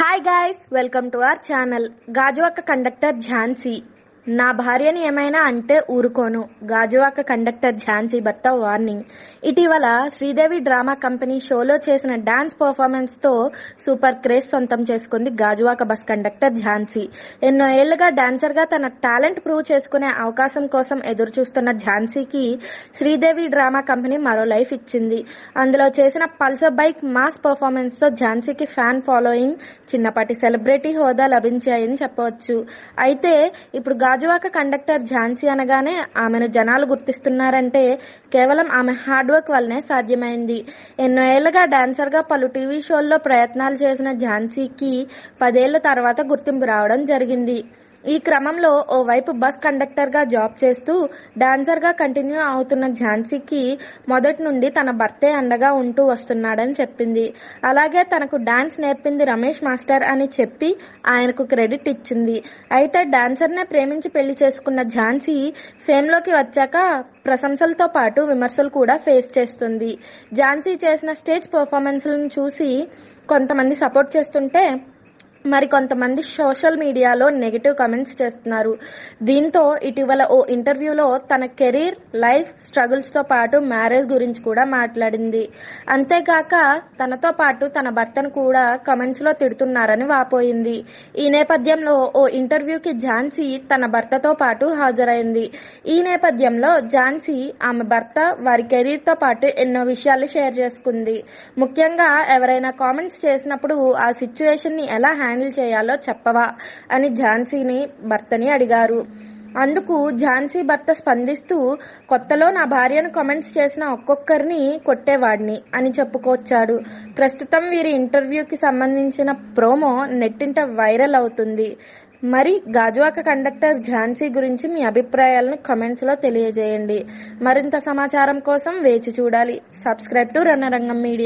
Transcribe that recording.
hi guys welcome to our channel Gajuwaka conductor Jhansi నా భార్యని ఏమైనా అంటే ఊరుకోను గాజువాక కండక్టర్ ఝాన్సీ భర్త వార్నింగ్ ఇటీవల శ్రీదేవి డ్రామా కంపెనీ షోలో చేసిన డాన్స్ పర్ఫార్మెన్స్ తో సూపర్ క్రేజ్ సొంతం చేసుకుంది గాజువాక బస్ కండక్టర్ ఝాన్సీ ఎన్నో ఏళ్లుగా డాన్సర్ గా తన టాలెంట్ ప్రూవ్ చేసుకునే అవకాశం కోసం ఎదురు చూస్తున్న ఝాన్సీకి శ్రీదేవి డ్రామా కంపెనీ మరో లైఫ్ ఇచ్చింది అందులో చేసిన పల్సర్ బైక్ మాస్ పర్ఫార్మెన్స్ తో ఝాన్సీకి ఫ్యాన్ ఫాలోయింగ్ చిన్నపాటి సెలబ్రిటీ హోదా లభించాయని చెప్పవచ్చు అయితే ఇప్పుడు గాజువాక కండక్టర్ ఝాన్సీ అనగానే ఆమెను జనాలు గుర్తిస్తున్నారంటే కేవలం ఆమె హార్డ్ వర్క్ వల్లనే సాధ్యమైంది ఎన్నో ఏళ్లుగా డాన్సర్ గా పలు టీవీ షోల్లో ప్రయత్నాలు చేసిన ఝాన్సీకి పదేళ్ల తర్వాత గుర్తింపు రావడం జరిగింది ఈ క్రమంలో ఓవైపు బస్ కండక్టర్ గా జాబ్ చేస్తూ డాన్సర్ గా కంటిన్యూ అవుతున్న ఝాన్సీకి మొదటి నుండి తన భర్తే అండగా ఉంటూ వస్తున్నాడని చెప్పింది అలాగే తనకు డాన్స్ నేర్పింది రమేష్ మాస్టర్ అని చెప్పి ఆయనకు క్రెడిట్ ఇచ్చింది అయితే డాన్సర్ నే ప్రేమించి పెళ్లి చేసుకున్న ఝాన్సీ ఫేమ్ లోకి వచ్చాక ప్రశంసలతో పాటు విమర్శలు కూడా ఫేస్ చేస్తుంది ఝాన్సీ చేసిన స్టేజ్ పర్ఫార్మెన్స్లను చూసి కొంతమంది సపోర్ట్ చేస్తుంటే మరి కొంతమంది సోషల్ మీడియాలో నెగిటివ్ కమెంట్స్ చేస్తున్నారు దీంతో ఇటీవల ఓ ఇంటర్వ్యూలో తన కెరీర్ లైఫ్ స్ట్రగుల్స్ తో పాటు మ్యారేజ్ గురించి కూడా మాట్లాడింది అంతేకాక తనతో పాటు తన భర్తను కూడా కమెంట్స్ లో తిడుతున్నారని వాపోయింది ఈ నేపథ్యంలో ఓ ఇంటర్వ్యూకి ఝాన్సీ తన భర్తతో పాటు హాజరైంది ఈ నేపథ్యంలో ఝాన్సీ ఆమె భర్త వారి కెరీర్ తో పాటు ఎన్నో విషయాలు షేర్ చేసుకుంది ముఖ్యంగా ఎవరైనా కామెంట్స్ చేసినప్పుడు ఆ సిచ్యువేషన్ ని ఎలా హ్యాండిల్ చేయాలో చెప్పవా అని ఝాన్సీని భర్తని అడిగారు అందుకు ఝాన్సీ భర్త స్పందిస్తూ కొత్తలో నా భార్యను కామెంట్స్ చేసిన ఒక్కొక్కరిని కొట్టేవాడిని అని చెప్పుకొచ్చాడు ప్రస్తుతం వీరి ఇంటర్వ్యూకి సంబంధించిన ప్రోమో నెట్టింట వైరల్ అవుతుంది మరి గాజువాక కండక్టర్ ఝాన్సీ గురించి మీ అభిప్రాయాలను కమెంట్స్ లో తెలియజేయండి మరింత సమాచారం కోసం వేచి చూడాలి సబ్స్క్రైబ్ టు రణరంగం మీడియా